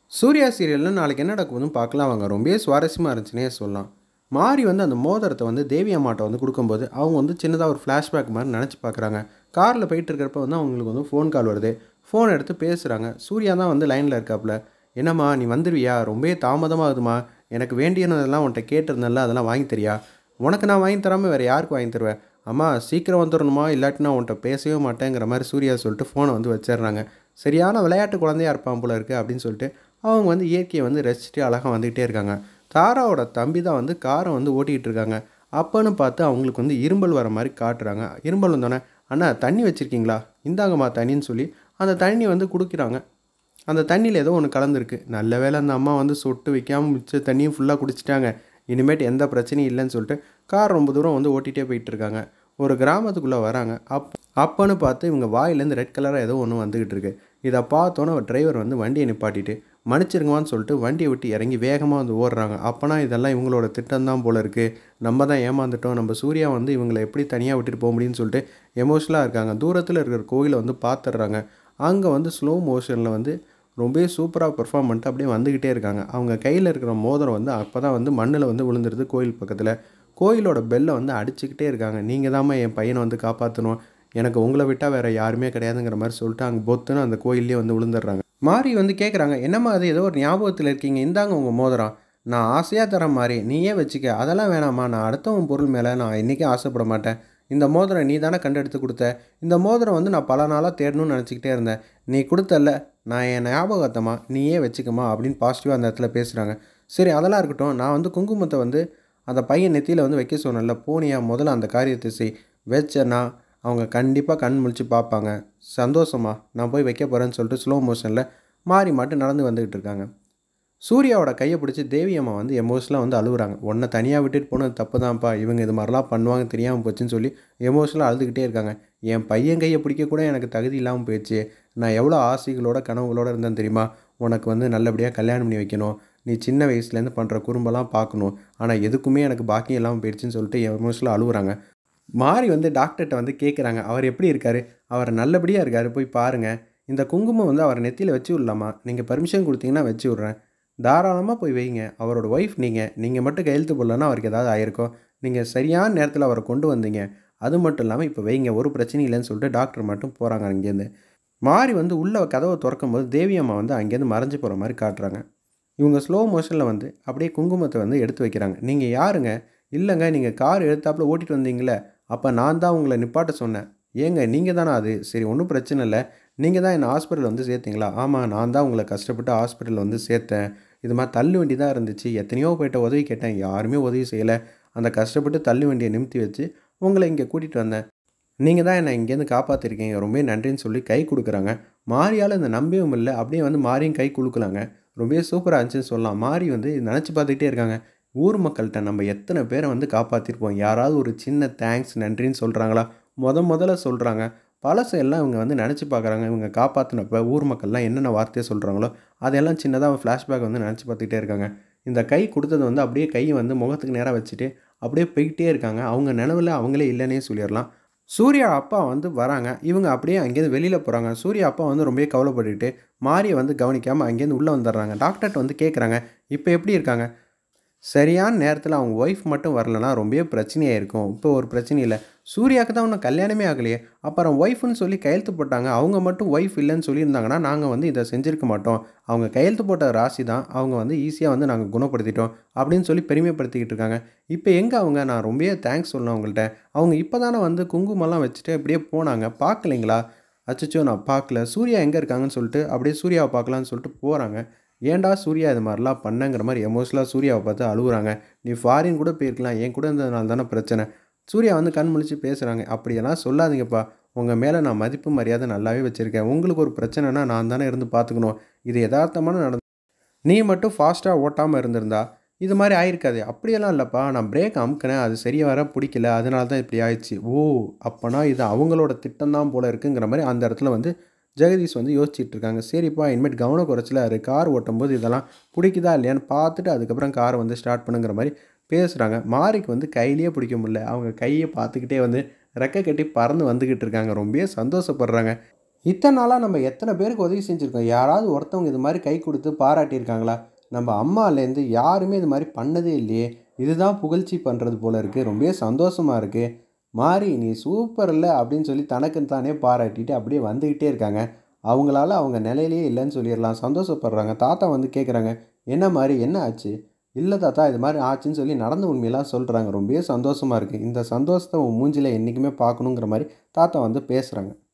சூர்யா சீரியலில் நாளைக்கு என்ன நடக்குதுன்னு பார்க்கலாம் வாங்க ரொம்பவே சுவாரஸ்யமாக இருந்துச்சுன்னே சொல்லலாம் மாறி வந்து அந்த மோதிரத்தை வந்து தேவி அம்மாட்ட வந்து கொடுக்கும்போது அவங்க வந்து சின்னதாக ஒரு ஃப்ளாஷ்பேக் மாதிரி நினச்சி பார்க்குறாங்க காரில் போயிட்டு இருக்கிறப்ப வந்து அவங்களுக்கு வந்து ஃபோன் கால் வருது ஃபோன் எடுத்து பேசுகிறாங்க சூர்யா தான் வந்து லைனில் இருக்காப்புல என்னம்மா நீ வந்துடுவியா ரொம்பவே தாமதமாகுதுமா எனக்கு வேண்டியனதெல்லாம் உன்கிட்ட கேட்டிருந்தேன்ல அதெல்லாம் வாங்கி தரியா உனக்கு நான் வாங்கி தராமல் வேறு யாருக்கு வாங்கி தருவேன் அம்மா சீக்கிரம் வந்துடணுமா இல்லாட்டி நான் உன்கிட்ட பேசவே மாட்டேங்கிற மாதிரி சூர்யா சொல்லிட்டு ஃபோனை வந்து வச்சிடுறாங்க சரியான விளையாட்டு குழந்தையா இருப்பான் போல இருக்குது அப்படின்னு சொல்லிட்டு அவங்க வந்து இயற்கையை வந்து ரசிச்சுட்டு அழகாக வந்துக்கிட்டே இருக்காங்க தாராவோட தம்பி தான் வந்து காரை வந்து ஓட்டிக்கிட்டு இருக்காங்க அப்போன்னு பார்த்து அவங்களுக்கு வந்து இரும்பல் வர மாதிரி காட்டுறாங்க இரும்பல் வந்தோடனே அண்ணா தண்ணி வச்சுருக்கீங்களா இந்தாங்கம்மா தண்ணின்னு சொல்லி அந்த தண்ணி வந்து குடிக்கிறாங்க அந்த தண்ணியில் ஏதோ ஒன்று கலந்துருக்கு நல்ல வேளை அந்த அம்மா வந்து சொட்டு வைக்காமல் மிச்ச தண்ணியும் ஃபுல்லாக குடிச்சிட்டாங்க இனிமேட்டு எந்த பிரச்சனையும் இல்லைன்னு சொல்லிட்டு கார் ரொம்ப தூரம் வந்து ஓட்டிகிட்டே போயிட்டு இருக்காங்க ஒரு கிராமத்துக்குள்ளே வராங்க அப் அப்போன்னு பார்த்து இவங்க வாயிலேருந்து ரெட் கலராக ஏதோ ஒன்று வந்துக்கிட்டு இருக்கு இதை பார்த்தோன்னே டிரைவர் வந்து வண்டியை நிப்பாட்டிட்டு மன்னிச்சிருங்கவான்னு சொல்லிட்டு வண்டியை விட்டு இறங்கி வேகமாக வந்து ஓடுறாங்க அப்போனா இதெல்லாம் இவங்களோட திட்டம் தான் போல இருக்குது நம்ம தான் ஏமாந்துட்டோம் நம்ம சூர்யா வந்து இவங்களை எப்படி தனியாக விட்டுட்டு போக முடியும்னு சொல்லிட்டு எமோஷனலாக இருக்காங்க தூரத்தில் இருக்கிற கோயிலை வந்து பார்த்துடுறாங்க அங்கே வந்து ஸ்லோ மோஷனில் வந்து ரொம்பவே சூப்பராக பெர்ஃபார்ம் பண்ணிட்டு அப்படியே வந்துக்கிட்டே இருக்காங்க அவங்க கையில் இருக்கிற மோதிரம் வந்து அப்போ தான் வந்து மண்ணில் வந்து விழுந்துருது கோயில் பக்கத்தில் கோயிலோட பெல்லை வந்து அடிச்சுக்கிட்டே இருக்காங்க நீங்கள் தாம்மா என் பையனை வந்து காப்பாற்றணும் எனக்கு உங்களை விட்டால் வேறு யாருமே கிடையாதுங்கிற மாதிரி சொல்லிட்டு அங்கே பொத்துன்னு அந்த கோயிலே வந்து விழுந்துடுறாங்க மாறி வந்து கேட்குறாங்க என்னம்மா அது ஏதோ ஒரு ஞாபகத்தில் இருக்கீங்க இந்தாங்க உங்கள் மோதிரம் நான் ஆசையாக தரேன் மாதிரி நீயே வச்சுக்க அதெல்லாம் வேணாம்மா நான் அடுத்தவன் பொருள் மேலே நான் என்றைக்கும் ஆசைப்பட மாட்டேன் இந்த மோதிரம் நீ தானே கண்டெடுத்து கொடுத்த இந்த மோதிரம் வந்து நான் பல நாளாக தேடணும்னு நினச்சிக்கிட்டே இருந்தேன் நீ கொடுத்தல்ல நான் என் ஞாபகத்தம்மா நீயே வச்சுக்கம்மா அப்படின்னு பாசிட்டிவாக அந்த இடத்துல பேசுகிறாங்க சரி அதெல்லாம் இருக்கட்டும் நான் வந்து குங்குமத்தை வந்து அந்த பையன் நெத்தியில் வந்து வைக்க சொன்னேன்ல போனியா முதல்ல அந்த காரியத்தை செய் வச்சேன்னா அவங்க கண்டிப்பாக கண் முழிச்சு பார்ப்பாங்க சந்தோஷமா நான் போய் வைக்க போகிறேன்னு சொல்லிட்டு ஸ்லோ மோஷனில் மாறி மாட்டு நடந்து வந்துக்கிட்டு இருக்காங்க சூர்யாவோட கையை பிடிச்சி தேவி அம்மா வந்து எமோஷனலாக வந்து அழுகுறாங்க உன்னை தனியாக விட்டுட்டு போனது தப்பு தான்ப்பா இவங்க இது மாதிரிலாம் பண்ணுவாங்க தெரியாமல் போச்சுன்னு சொல்லி எமோஷனலாக அழுதுகிட்டே இருக்காங்க என் பையன் கையை பிடிக்க கூட எனக்கு தகுதி இல்லாமல் போயிடுச்சு நான் எவ்வளோ ஆசைகளோட கனவுகளோட இருந்தேன் தெரியுமா உனக்கு வந்து நல்லபடியாக கல்யாணம் பண்ணி வைக்கணும் நீ சின்ன வயசுலேருந்து பண்ணுற குறும்பெல்லாம் பார்க்கணும் ஆனால் எதுக்குமே எனக்கு பாக்கியம் இல்லாமல் போயிடுச்சுன்னு சொல்லிட்டு எமோஷனலாக அழுகுறாங்க மாறி வந்து டாக்டர்கிட்ட வந்து கேட்குறாங்க அவர் எப்படி இருக்கார் அவர் நல்லபடியாக இருக்கார் போய் பாருங்கள் இந்த குங்குமம் வந்து அவர் நெத்தியில் வச்சு விடலாமா நீங்கள் பர்மிஷன் கொடுத்தீங்கன்னா வச்சு விட்றேன் தாராளமாக போய் வைங்க அவரோட ஒய்ஃப் நீங்கள் நீங்கள் மட்டும் கையெழுத்து போடலன்னா அவருக்கு ஏதாவது ஆயிருக்கும் நீங்கள் சரியான நேரத்தில் அவரை கொண்டு வந்தீங்க அது மட்டும் இல்லாமல் இப்போ வைங்க ஒரு பிரச்சனையும் இல்லைன்னு சொல்லிட்டு டாக்டர் மட்டும் போகிறாங்க அங்கேருந்து மாறி வந்து உள்ள கதவை திறக்கும் போது தேவி அம்மா வந்து அங்கேருந்து மறைஞ்சு போகிற மாதிரி காட்டுறாங்க இவங்க ஸ்லோ மோஷனில் வந்து அப்படியே குங்குமத்தை வந்து எடுத்து வைக்கிறாங்க நீங்கள் யாருங்க இல்லைங்க நீங்கள் கார் எடுத்தாப்புல ஓட்டிட்டு வந்தீங்களே அப்போ நான் தான் உங்களை நிப்பாட்ட சொன்னேன் ஏங்க நீங்கள் தானே அது சரி ஒன்றும் பிரச்சனை இல்லை நீங்கள் தான் என்னை ஹாஸ்பிட்டல் வந்து சேர்த்தீங்களா ஆமாம் நான் தான் உங்களை கஷ்டப்பட்டு ஹாஸ்பிட்டல் வந்து சேர்த்தேன் இது மாதிரி தள்ளு வண்டி தான் இருந்துச்சு எத்தனையோ போயிட்ட உதவி கேட்டேன் யாருமே உதவி செய்யலை அந்த கஷ்டப்பட்டு தள்ளு வண்டியை நிமித்தி வச்சு உங்களை இங்கே கூட்டிகிட்டு வந்தேன் நீங்கள் தான் என்னை இங்கேருந்து காப்பாற்றிருக்கீங்க ரொம்ப நன்றின்னு சொல்லி கை கொடுக்குறாங்க மாரியால் இந்த நம்பியும் இல்லை அப்படியே வந்து மாரியும் கை கொடுக்கலாங்க ரொம்பவே சூப்பராக இருந்துச்சுன்னு சொல்லலாம் மாறி வந்து நினச்சி பார்த்துக்கிட்டே இருக்காங்க ஊர் மக்கள்கிட்ட நம்ம எத்தனை பேரை வந்து காப்பாற்றிருப்போம் யாராவது ஒரு சின்ன தேங்க்ஸ் நன்றின்னு சொல்கிறாங்களா முத முதல்ல சொல்கிறாங்க பழசை எல்லாம் இவங்க வந்து நினச்சி பார்க்குறாங்க இவங்க காப்பாற்றினப்ப ஊர் மக்கள்லாம் என்னென்ன வார்த்தையை சொல்கிறாங்களோ அதெல்லாம் சின்னதாக ஃப்ளாஷ்பேக் வந்து நினச்சி பார்த்துக்கிட்டே இருக்காங்க இந்த கை கொடுத்தது வந்து அப்படியே கையை வந்து முகத்துக்கு நேராக வச்சுட்டு அப்படியே போய்கிட்டே இருக்காங்க அவங்க நினைவில் அவங்களே இல்லைன்னே சொல்லிடலாம் சூர்யா அப்பா வந்து வராங்க இவங்க அப்படியே அங்கேருந்து வெளியில் போகிறாங்க சூர்யா அப்பா வந்து ரொம்பவே கவலைப்பட்டுக்கிட்டு மாரியை வந்து கவனிக்காமல் அங்கேருந்து உள்ளே வந்துடுறாங்க டாக்டர்கிட்ட வந்து கேட்குறாங்க இப்போ எப்படி இருக்காங்க சரியான நேரத்தில் அவங்க ஒய்ஃப் மட்டும் வரலனா ரொம்பவே பிரச்சனையாக இருக்கும் இப்போ ஒரு பிரச்சனை இல்லை சூர்யாவுக்கு தான் ஒன்றும் கல்யாணமே ஆகலையே அப்புறம் ஒய்ஃப்னு சொல்லி கையெழுத்து போட்டாங்க அவங்க மட்டும் ஒய்ஃப் இல்லைன்னு சொல்லியிருந்தாங்கன்னா நாங்கள் வந்து இதை செஞ்சுருக்க மாட்டோம் அவங்க கையெழுத்து போட்ட ராசி தான் அவங்க வந்து ஈஸியாக வந்து நாங்கள் குணப்படுத்திட்டோம் அப்படின்னு சொல்லி பெருமைப்படுத்திக்கிட்டு இருக்காங்க இப்போ எங்கே அவங்க நான் ரொம்பவே தேங்க்ஸ் சொல்லணும் அவங்கள்ட்ட அவங்க இப்போ தானே வந்து குங்குமம்லாம் வச்சுட்டு அப்படியே போனாங்க பார்க்கலைங்களா அச்சச்சோ நான் பார்க்கல சூர்யா எங்கே இருக்காங்கன்னு சொல்லிட்டு அப்படியே சூர்யாவை பார்க்கலான்னு சொல்லிட்டு போகிறாங்க ஏன்டா சூர்யா இது மாதிரிலாம் பண்ணங்கிற மாதிரி எமோஷனலாக சூர்யாவை பார்த்து அழுகுறாங்க நீ ஃபாரின் கூட போயிருக்கலாம் என் கூட இருந்ததுனால தானே பிரச்சனை சூர்யா வந்து கண் முழிச்சு பேசுகிறாங்க அப்படியெல்லாம் சொல்லாதீங்கப்பா உங்கள் மேலே நான் மதிப்பு மரியாதை நல்லாவே வச்சுருக்கேன் உங்களுக்கு ஒரு பிரச்சனைனா நான் தானே இருந்து பார்த்துக்கணும் இது யதார்த்தமான நடந்து நீ மட்டும் ஃபாஸ்ட்டாக ஓட்டாமல் இருந்திருந்தா இது மாதிரி ஆயிருக்காது அப்படியெல்லாம் இல்லைப்பா நான் பிரேக் அமுக்கினேன் அது சரியாக வர பிடிக்கல அதனால தான் இப்படி ஆயிடுச்சு ஓ அப்போனா இது அவங்களோட திட்டம் தான் போல இருக்குங்கிற மாதிரி அந்த இடத்துல வந்து ஜெகதீஷ் வந்து யோசிச்சுட்டு இருக்காங்க சரிப்பா இனிமேட் கவன குறைச்சல அது கார் ஓட்டும்போது இதெல்லாம் பிடிக்குதா இல்லையான்னு பார்த்துட்டு அதுக்கப்புறம் காரை வந்து ஸ்டார்ட் பண்ணுங்கிற மாதிரி பேசுகிறாங்க மாரிக்கு வந்து கையிலேயே பிடிக்க முடியல அவங்க கையை பார்த்துக்கிட்டே வந்து ரெக்கை கட்டி பறந்து வந்துக்கிட்டு இருக்காங்க ரொம்பவே சந்தோஷப்படுறாங்க இத்தனை நாளாக நம்ம எத்தனை பேருக்கு உதவி செஞ்சுருக்கோம் யாராவது ஒருத்தவங்க இது மாதிரி கை கொடுத்து பாராட்டியிருக்காங்களா நம்ம அம்மாலேருந்து யாருமே இது மாதிரி பண்ணதே இல்லையே இதுதான் புகழ்ச்சி பண்ணுறது போல இருக்குது ரொம்பவே சந்தோஷமாக இருக்குது மாறி நீ சூப்பர் இல்லை அப்படின்னு சொல்லி தனக்கு தானே பாராட்டிட்டு அப்படியே வந்துக்கிட்டே இருக்காங்க அவங்களால அவங்க நிலையிலேயே இல்லைன்னு சொல்லிடலாம் சந்தோஷப்படுறாங்க தாத்தா வந்து கேட்குறாங்க என்ன மாதிரி என்ன ஆச்சு இல்லை தாத்தா இது மாதிரி ஆச்சுன்னு சொல்லி நடந்த உண்மையெல்லாம் சொல்கிறாங்க ரொம்பவே சந்தோஷமாக இருக்குது இந்த சந்தோஷத்தை உன் மூஞ்சில என்றைக்குமே பார்க்கணுங்கிற மாதிரி தாத்தா வந்து பேசுகிறாங்க